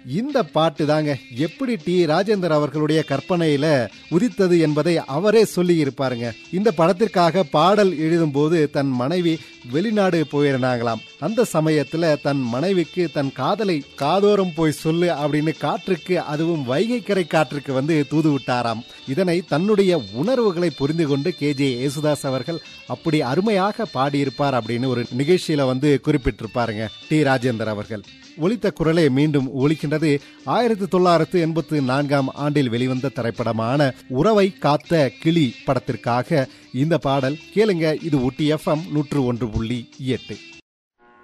இந்த பாட்டு தாங்க எப்படி டி ராஜேந்தர் அவர்களுடைய கற்பனையில உதித்தது என்பதை அவரே சொல்லி இருப்பாருங்க இந்த படத்திற்காக பாடல் எழுதும் போது தன் மனைவி வெளிநாடு போயிருந்தாங்களாம் அந்த சமயத்துல தன் மனைவிக்கு தன் காதலை காதோரம் போய் சொல்லு அப்படின்னு காற்றுக்கு அதுவும் வைகை கரை காற்றுக்கு வந்து தூது விட்டாராம் இதனை தன்னுடைய உணர்வுகளை புரிந்து கொண்டு கே ஜே யேசுதாஸ் அவர்கள் அப்படி அருமையாக பாடியிருப்பார் அப்படின்னு ஒரு நிகழ்ச்சியில வந்து குறிப்பிட்டிருப்பாருங்க டி ராஜேந்தர் அவர்கள் ஒலித்த குரலே மீண்டும் ஒலிக்கின்றது ஆயிரத்தி தொள்ளாயிரத்து எண்பத்தி நான்காம் ஆண்டில் வெளிவந்த திரைப்படமான உறவை காத்த கிளி படத்திற்காக இந்த பாடல் கேளுங்க இது ஒட்டி எஃப்எம் நூற்று ஒன்று புள்ளி எட்டு